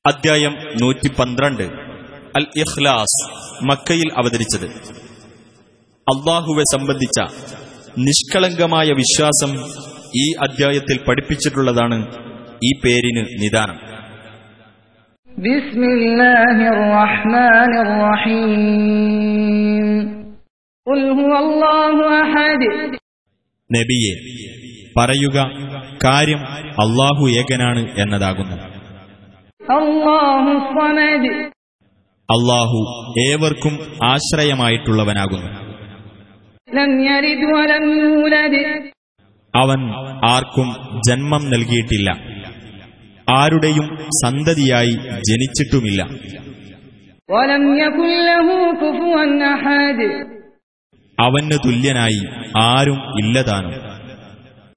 അദ്ധ്യായം നൂറ്റി പന്ത്രണ്ട് അൽ ഇഖ്ലാസ് മക്കയിൽ അവതരിച്ചത് അള്ളാഹുവെ സംബന്ധിച്ച നിഷ്കളങ്കമായ വിശ്വാസം ഈ അദ്ധ്യായത്തിൽ പഠിപ്പിച്ചിട്ടുള്ളതാണ് ഈ പേരിന് നിദാനം بسم الله الرحمن الرحيم قل هو الله أحد നബിയെ പറയുക കാര്യം അള്ളാഹു ഏകനാണ് എന്നതാകുന്നു الله الصمد അള്ളാഹു ഏവർക്കും ആശ്രയമായിട്ടുള്ളവനാകുന്നു لم يلد ولم يولد അവൻ ആർക്കും ജന്മം നൽകിയിട്ടില്ല ആരുടെയും സന്തതിയായി ജനിച്ചിട്ടുമില്ല ولم يكن له كفوا أحد അവന് തുല്യനായി ആരും ഇല്ലതാനും